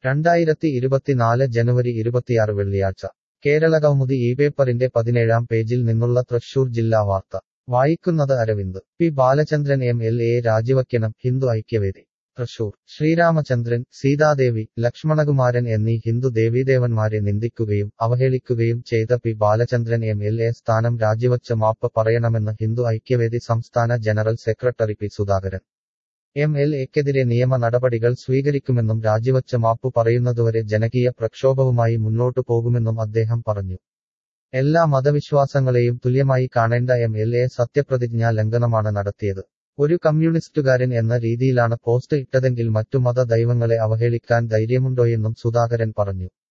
രണ്ടായിരത്തി ഇരുപത്തിനാല് ജനുവരി ഇരുപത്തിയാറ് വെള്ളിയാഴ്ച കേരളകൗമുദി ഈ പേപ്പറിന്റെ പതിനേഴാം പേജിൽ നിന്നുള്ള തൃശൂർ ജില്ലാ വാർത്ത വായിക്കുന്നത് Aravind P Balachandran M L A രാജിവയ്ക്കണം ഹിന്ദു ഐക്യവേദി തൃശൂർ ശ്രീരാമചന്ദ്രൻ സീതാദേവി ലക്ഷ്മണകുമാരൻ എന്നീ ഹിന്ദു ദേവീദേവന്മാരെ നിന്ദിക്കുകയും അവഹേളിക്കുകയും ചെയ്ത P Balachandran M L A സ്ഥാനം രാജിവച്ച് മാപ്പ് പറയണമെന്ന് ഹിന്ദു ഐക്യവേദി സംസ്ഥാന general secretary P Sudhakaran M L എക്കെതിരെ നിയമ നടപടികൾ സ്വീകരിക്കുമെന്നും രാജിവച്ച് മാപ്പു പറയുന്നതുവരെ ജനകീയ പ്രക്ഷോഭവുമായി മുന്നോട്ടു പോകുമെന്നും അദ്ദേഹം പറഞ്ഞു എല്ലാ മതവിശ്വാസങ്ങളെയും തുല്യമായി കാണേണ്ട എം എൽ എ സത്യപ്രതിജ്ഞാ ലംഘനമാണ് നടത്തിയത് ഒരു കമ്മ്യൂണിസ്റ്റുകാരൻ എന്ന രീതിയിലാണ് പോസ്റ്റ് ഇട്ടതെങ്കിൽ മറ്റു മത ദൈവങ്ങളെ അവഹേളിക്കാൻ ധൈര്യമുണ്ടോയെന്നും സുധാകരൻ പറഞ്ഞു